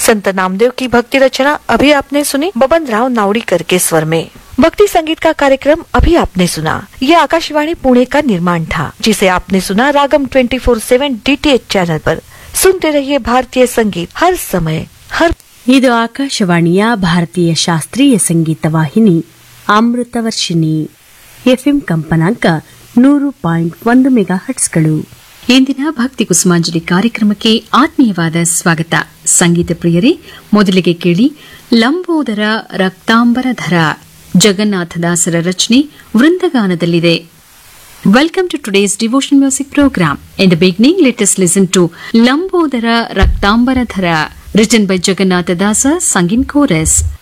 संत नामदेव की भक्ति रचना अभी आपने सुनी बबन राव नावड़ीकर के स्वर में भक्ति संगीत का कार्यक्रम अभी आपने सुना ये आकाशवाणी पुणे का निर्माण था जिसे आपने सुना रागम 24/7 डीटीएच चैनल पर सुनते रहिए भारतीय संगीत हर समय हर ಇದು ಆಕಾಶವಾಣಿಯ ಭಾರತೀಯ ಶಾಸ್ತ್ರೀಯ ಸಂಗೀತ ವಾಹಿನಿ ಅಮೃತವರ್ಷಿಣಿ ಎಫ್ಎಂ ಕಂಪನಾಂಕ ನೂರು ಪಾಯಿಂಟ್ ಒಂದು ಮೆಗಾ ಹಟ್ಸ್ಗಳು ಇಂದಿನ ಭಕ್ತಿ ಕುಸುಮಾಂಜಲಿ ಕಾರ್ಯಕ್ರಮಕ್ಕೆ ಆತ್ಮೀಯವಾದ ಸ್ವಾಗತ ಸಂಗೀತ ಪ್ರಿಯರೇ ಮೊದಲಿಗೆ ಕೇಳಿ ಲಂಬೋದರ ರಕ್ತಾಂಬರಧರ ಜಗನ್ನಾಥದಾಸರ ರಚನೆ ವೃಂದಗಾನದಲ್ಲಿದೆ Welcome to today's devotion music program. In the beginning, let us listen to Lambodara Raktambaradhara, written by Jagannatha Dasa, sung in chorus.